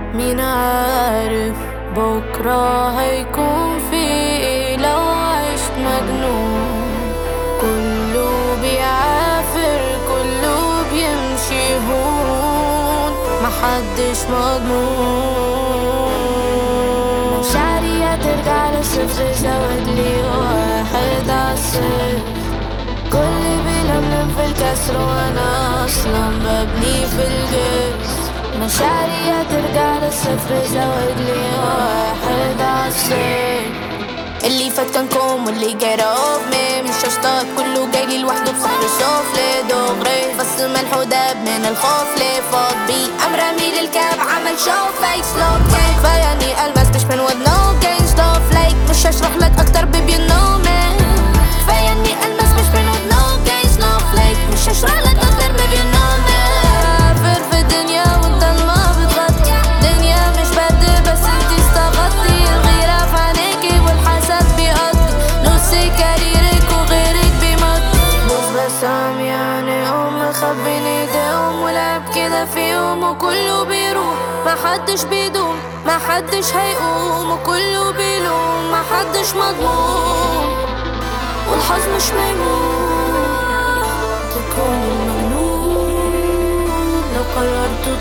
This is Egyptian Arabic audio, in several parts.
مين عارف بكرة هيكون في ايه لو عشت مجنون كله بيعافر كله بيمشي هون محدش مضمون مشاعري هترجع لصفر زود لي واحد عالصفر كل بيلملم في الكسر وانا اصلا ببني في الجسر مشاعري هترجع للصفر زود لي واحد عالصفر اللي فات كان كوم واللي جاي اوف مي مش هشتاط كله جاي لي لوحده بسحر سفلي دغري بس ملح وداب من الخوف ليه فاض بي قام رامي للكاب عمل شو فيس لو كان كفاياني المس مش من ود نو جين ستوف لايك مش هشرح لك اكتر بيبي يو نو مان كفاياني المس مش من ود نو جين سنوف لايك مش هشرح لك اكتر بيبي يو نو مان عافر في الدنيا والضلمة بتغطي دنيا مش برد بس انتي استغطي الغيرة في عينيكي والحسد بيقضي نصي كاريرك وغيرك بيمضي بص بس عم يعني ام مخبين ايديهم ولعب كده فيهم وكله بيروح ما حدش بيدوم ما حدش هيقوم وكله بيلوم ما حدش مضمون والحظ مش ميمون تكون المجنون لو قررت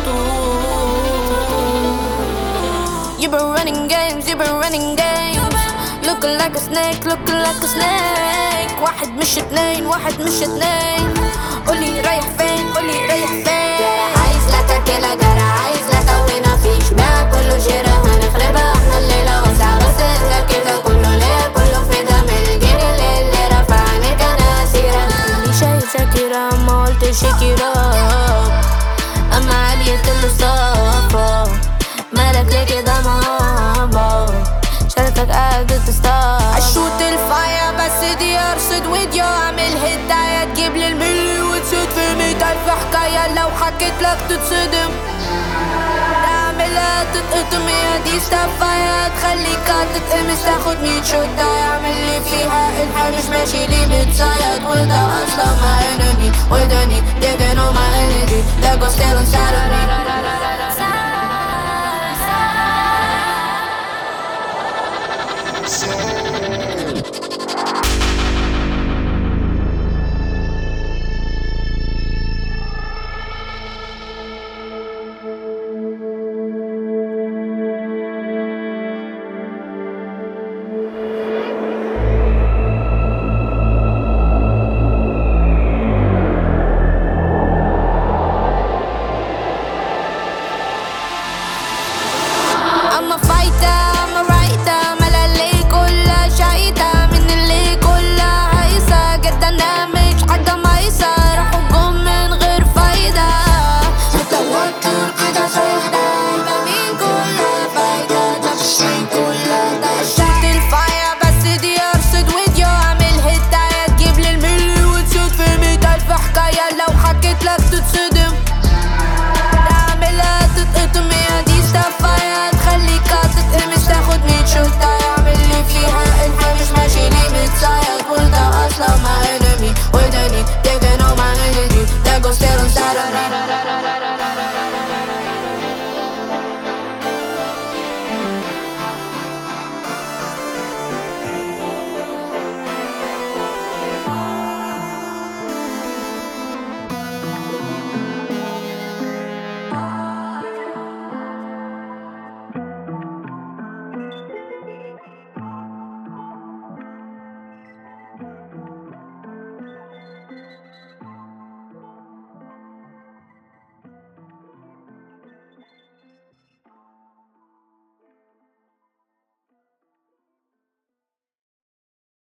طول You've been running games, you've been running games Looking like a snake, looking like a snake واحد مش اتنين, واحد مش اتنين قولي رايح فين, قولي رايح فين عايز لا تاكلها جرى عايز لا توينا فيش بيع كله شراء هنخربها احنا الليلة وسع بس انت كده كله ليه كله في دم الجنيه اللي رفعني كان اسيرة اللي شايف شاكرة ما قلت شاكرة أما علية الصفا مالك ليه كده ماما شايفك قاعدة تستار أشوت الفاير بس دي أرصد فيديو أعمل هداية تجيب لي الملي وتزيد في مية ألف حكاية لو حكيت لك تتصدم تعملها تتقطم يا دي استفاية تخليك تتقمص تاخد مية شوتة يعمل لي فيها الحال مش ماشي لي متصيد وده أصلا ما انمي وداني digging on my energy that goes still inside of me